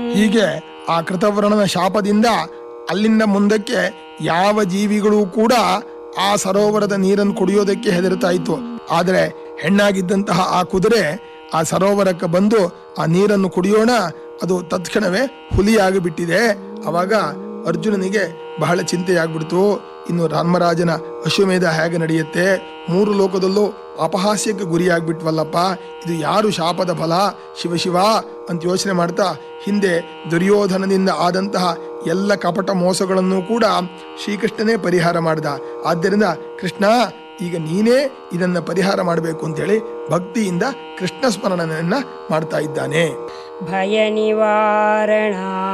ಹೀಗೆ ಆ ಕೃತವರ್ಣನ ಶಾಪದಿಂದ ಅಲ್ಲಿಂದ ಮುಂದಕ್ಕೆ ಯಾವ ಜೀವಿಗಳು ಕೂಡ ಆ ಸರೋವರದ ನೀರನ್ನು ಕುಡಿಯೋದಕ್ಕೆ ಹೆದರ್ತಾ ಇತ್ತು ಆದರೆ ಹೆಣ್ಣಾಗಿದ್ದಂತಹ ಆ ಕುದುರೆ ಆ ಸರೋವರಕ್ಕೆ ಬಂದು ಆ ನೀರನ್ನು ಕುಡಿಯೋಣ ಅದು ತತ್ಕ್ಷಣವೇ ಹುಲಿಯಾಗಿ ಬಿಟ್ಟಿದೆ ಅವಾಗ ಅರ್ಜುನನಿಗೆ ಬಹಳ ಚಿಂತೆಯಾಗ್ಬಿಡ್ತು ಇನ್ನು ರಾಮರಾಜನ ಅಶ್ವಮೇಧ ಹೇಗೆ ನಡೆಯುತ್ತೆ ಮೂರು ಲೋಕದಲ್ಲೂ ಅಪಹಾಸ್ಯಕ್ಕೆ ಗುರಿಯಾಗ್ಬಿಟ್ವಲ್ಲಪ್ಪ ಇದು ಯಾರು ಶಾಪದ ಫಲ ಶಿವ ಶಿವ ಅಂತ ಯೋಚನೆ ಮಾಡ್ತಾ ಹಿಂದೆ ದುರ್ಯೋಧನದಿಂದ ಆದಂತಹ ಎಲ್ಲ ಕಪಟ ಮೋಸಗಳನ್ನು ಕೂಡ ಶ್ರೀಕೃಷ್ಣನೇ ಪರಿಹಾರ ಮಾಡ್ದ ಆದ್ದರಿಂದ ಕೃಷ್ಣ ಈಗ ನೀನೇ ಇದನ್ನ ಪರಿಹಾರ ಮಾಡಬೇಕು ಅಂತೇಳಿ ಭಕ್ತಿಯಿಂದ ಕೃಷ್ಣ ಸ್ಮರಣೆಯನ್ನ ಮಾಡ್ತಾ ಇದ್ದಾನೆ ಭಯ ನಿವಾರಣಾಯ